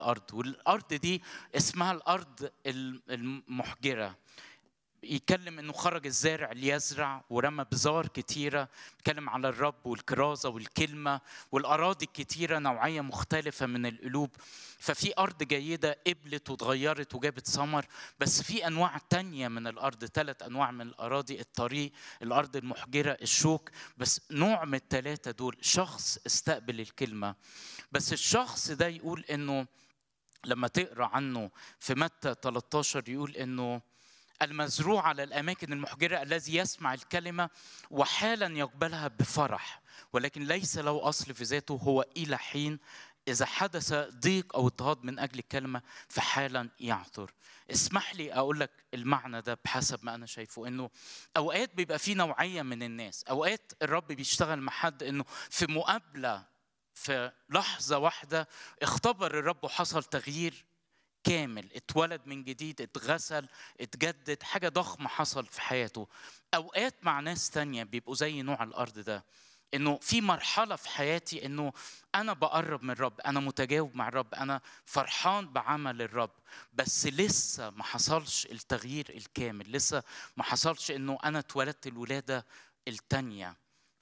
الارض والارض دي اسمها الارض المحجره يتكلم انه خرج الزارع ليزرع ورمى بذار كتيره بيتكلم على الرب والكرازه والكلمه والاراضي الكتيره نوعيه مختلفه من القلوب ففي ارض جيده قبلت واتغيرت وجابت ثمر بس في انواع تانية من الارض ثلاث انواع من الاراضي الطريق الارض المحجره الشوك بس نوع من الثلاثه دول شخص استقبل الكلمه بس الشخص ده يقول انه لما تقرا عنه في متى 13 يقول انه المزروع على الاماكن المحجره الذي يسمع الكلمه وحالا يقبلها بفرح ولكن ليس له اصل في ذاته هو الى حين اذا حدث ضيق او اضطهاد من اجل الكلمه فحالا يعثر اسمح لي اقول لك المعنى ده بحسب ما انا شايفه انه اوقات بيبقى في نوعيه من الناس اوقات الرب بيشتغل مع حد انه في مقابله في لحظه واحده اختبر الرب وحصل تغيير كامل اتولد من جديد اتغسل اتجدد حاجة ضخمة حصل في حياته أوقات مع ناس تانية بيبقوا زي نوع الأرض ده انه في مرحله في حياتي انه انا بقرب من الرب انا متجاوب مع الرب انا فرحان بعمل الرب بس لسه ما حصلش التغيير الكامل لسه ما حصلش انه انا اتولدت الولاده التانيه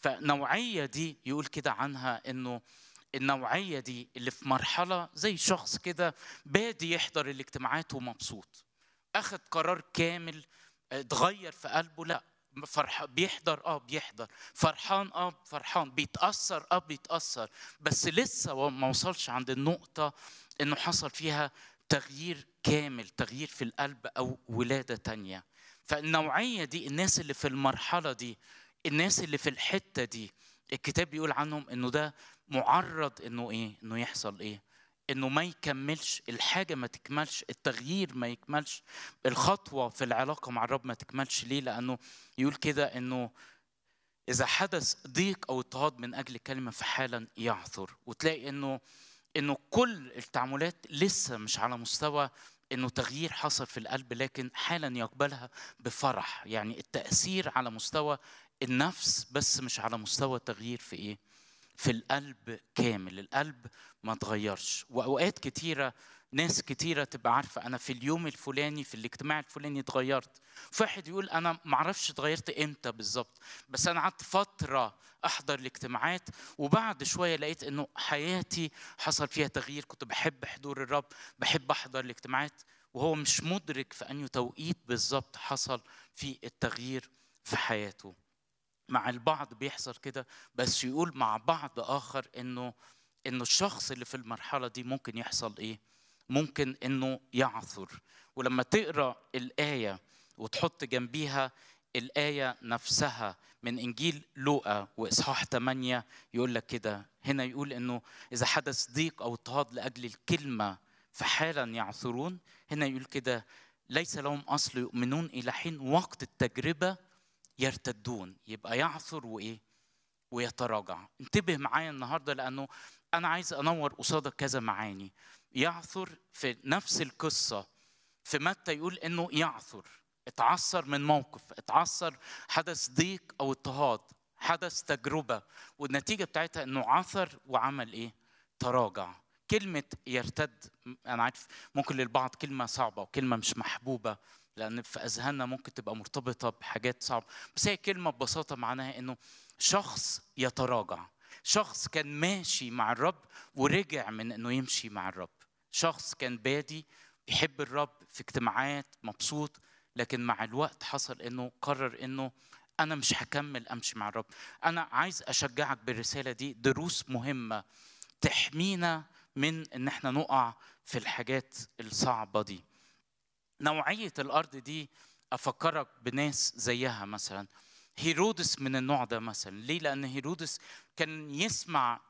فنوعيه دي يقول كده عنها انه النوعية دي اللي في مرحلة زي شخص كده بادي يحضر الاجتماعات ومبسوط أخذ قرار كامل اتغير في قلبه لا فرح بيحضر اه بيحضر فرحان اه فرحان بيتأثر اه بيتأثر بس لسه ما وصلش عند النقطة انه حصل فيها تغيير كامل تغيير في القلب او ولادة تانية فالنوعية دي الناس اللي في المرحلة دي الناس اللي في الحتة دي الكتاب بيقول عنهم انه ده معرض انه ايه انه يحصل ايه انه ما يكملش الحاجه ما تكملش التغيير ما يكملش الخطوه في العلاقه مع الرب ما تكملش ليه لانه يقول كده انه اذا حدث ضيق او اضطهاد من اجل كلمه فحالا يعثر وتلاقي انه انه كل التعاملات لسه مش على مستوى انه تغيير حصل في القلب لكن حالا يقبلها بفرح يعني التاثير على مستوى النفس بس مش على مستوى تغيير في ايه في القلب كامل القلب ما تغيرش واوقات كتيره ناس كتيره تبقى عارفه انا في اليوم الفلاني في الاجتماع الفلاني اتغيرت في واحد يقول انا ما اعرفش اتغيرت امتى بالظبط بس انا قعدت فتره احضر الاجتماعات وبعد شويه لقيت انه حياتي حصل فيها تغيير كنت بحب حضور الرب بحب احضر الاجتماعات وهو مش مدرك في انه توقيت بالظبط حصل في التغيير في حياته مع البعض بيحصل كده بس يقول مع بعض اخر انه انه الشخص اللي في المرحله دي ممكن يحصل ايه ممكن انه يعثر ولما تقرا الايه وتحط جنبيها الآية نفسها من إنجيل لوقا وإصحاح 8 يقول لك كده هنا يقول إنه إذا حدث ضيق أو اضطهاد لأجل الكلمة فحالا يعثرون هنا يقول كده ليس لهم أصل يؤمنون إلى حين وقت التجربة يرتدون يبقى يعثر وايه ويتراجع انتبه معايا النهارده لانه انا عايز انور قصادك كذا معاني يعثر في نفس القصه في متى يقول انه يعثر اتعثر من موقف اتعثر حدث ضيق او اضطهاد حدث تجربه والنتيجه بتاعتها انه عثر وعمل ايه تراجع كلمه يرتد انا عارف ممكن للبعض كلمه صعبه وكلمه مش محبوبه لان في اذهاننا ممكن تبقى مرتبطه بحاجات صعبه بس هي كلمه ببساطه معناها انه شخص يتراجع شخص كان ماشي مع الرب ورجع من انه يمشي مع الرب شخص كان بادي بيحب الرب في اجتماعات مبسوط لكن مع الوقت حصل انه قرر انه انا مش هكمل امشي مع الرب انا عايز اشجعك بالرساله دي دروس مهمه تحمينا من ان احنا نقع في الحاجات الصعبه دي نوعية الأرض دي أفكرك بناس زيها مثلا هيرودس من النوع ده مثلا ليه؟ لأن هيرودس كان يسمع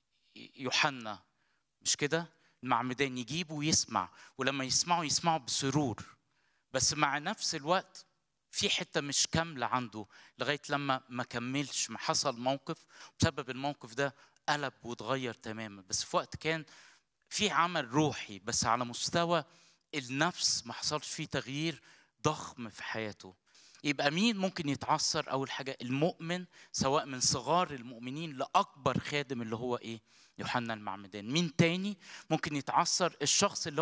يوحنا مش كده؟ المعمدان يجيبه ويسمع ولما يسمعوا يسمعوا بسرور بس مع نفس الوقت في حته مش كامله عنده لغايه لما ما كملش ما حصل موقف بسبب الموقف ده قلب واتغير تماما بس في وقت كان في عمل روحي بس على مستوى النفس ما حصلش فيه تغيير ضخم في حياته يبقى مين ممكن يتعثر اول حاجه المؤمن سواء من صغار المؤمنين لاكبر خادم اللي هو ايه يوحنا المعمدان مين تاني ممكن يتعثر الشخص اللي